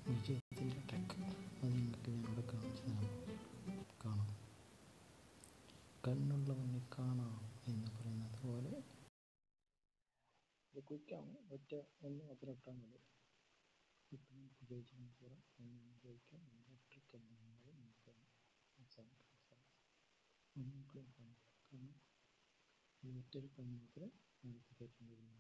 വിജയത്തിൻ്റെ ട്രിക്ക് അത് നിങ്ങൾക്ക് ഞാനിവിടെ കാണിച്ചു തരാം കാണാം കണ്ണുള്ളവനെ കാണാം എന്ന് പറയുന്നത് പോലെ ഇത് ക്വിക്കാണ് ഒറ്റ ഒന്ന് മാത്രം ഇട്ടാൽ മതി ഇപ്പം നമുക്ക് ജയിച്ച് മനസ്സിലാം എങ്ങനെ ജയിക്കാം നമ്മുടെ ട്രിക്ക് എന്താണെന്നുള്ളത് നമുക്ക് മനസ്സിലാക്കാം ഒന്നും ക്ലിയർ ആണ് കാരണം ഈ ഒറ്റൊരു കണ്ണ് മാത്രമേ നമുക്ക് കയറ്റാൻ കഴിയുള്ളൂ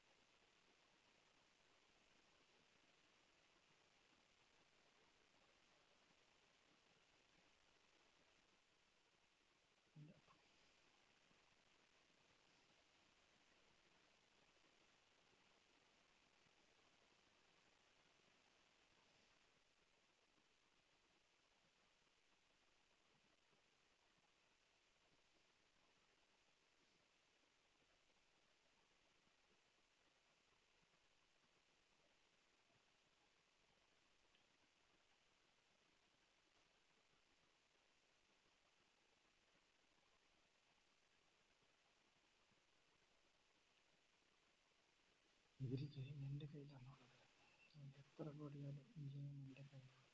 ഇതിൽ ജയം എൻ്റെ കയ്യിലാണുള്ളത് എത്ര ഓടിയാലും ജയം എൻ്റെ കയ്യിലാണ്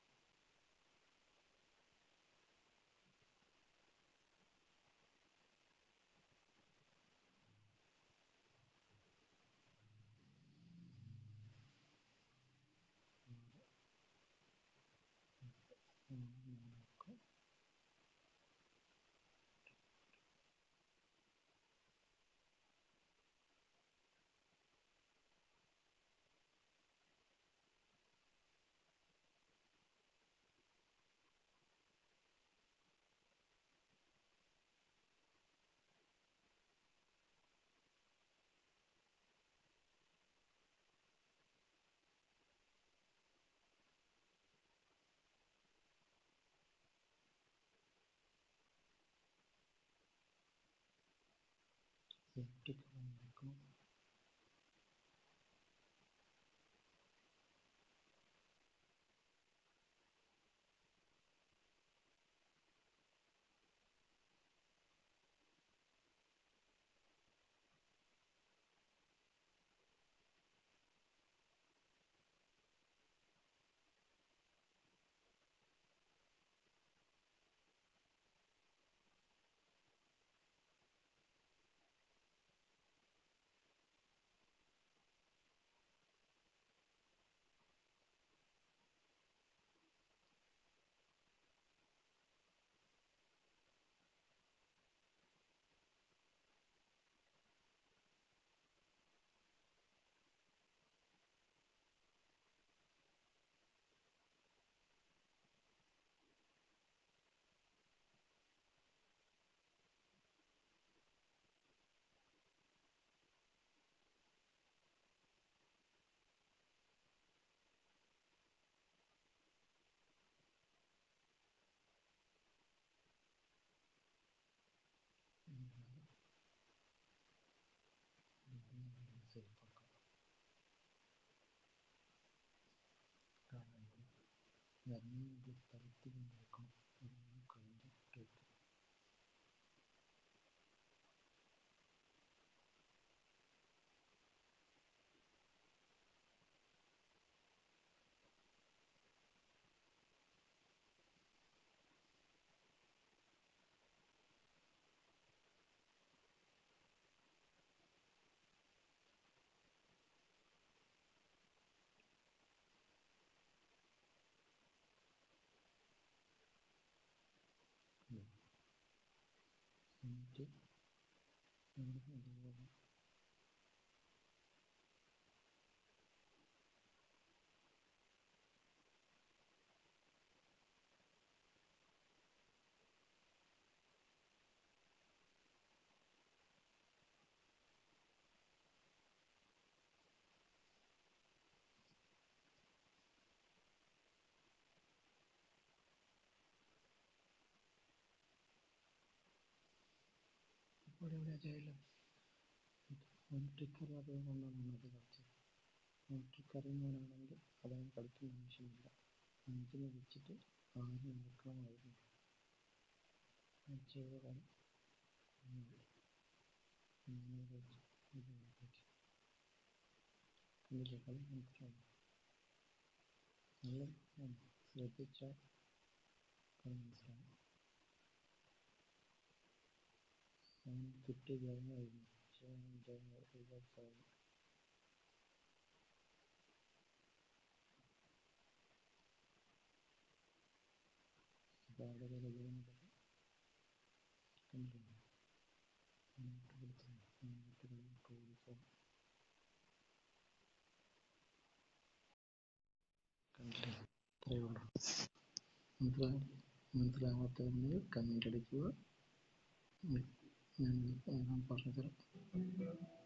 നമുക്ക് സേഫ്റ്റിക്ക് നോക്കണം സേഫാക്കാം കാരണം രണ്ട് തരത്തിൽ നോക്കണം അതാണ് കളിൻ്റെ ട്രിക്ക് എന്നിട്ട് നമ്മൾ അതുപോലെ ഇപ്പോൾ ഇവിടെ ജയിലും ഒരു ട്രിക്ക് അറിയാത്തത് കൊണ്ടാണ് അത് കളിച്ചത് ആ ട്രിക്ക് അറിയുന്നവനാണെങ്കിൽ അതവൻ കളിക്കേണ്ട ആവശ്യമില്ല അഞ്ചിൽ വെച്ചിട്ട് ആറ് എടുക്കണമായിരുന്നു ചെയ്ത കളി കണ്ടില്ലേ കളി മനസ്സിലായി നല്ല ഉം, ശ്രദ്ധിച്ചാൽ അത് മനസ്സിലാവും അവൻ കിട്ടിയ ജയമായിരുന്നു പക്ഷേ അവൻ ജയം ഒരുപാട് സാധനം അപ്പോൾ അവിടെ ഒരു ജയമുണ്ടല്ലോ കണ്ടില്ലേ മുന്നോട്ട് കൊടുത്തു മുന്നോട്ട് കൊടുത്തു കണ്ടില്ലേ ഇത്രയേ ഉള്ളൂ മനസ്സിലായി മനസ്സിലാവാത്തവരുണ്ടെങ്കിൽ കമൻ്റ് അടിക്കുക ഉം. ഞാൻ ഞാൻ പറഞ്ഞുതരാം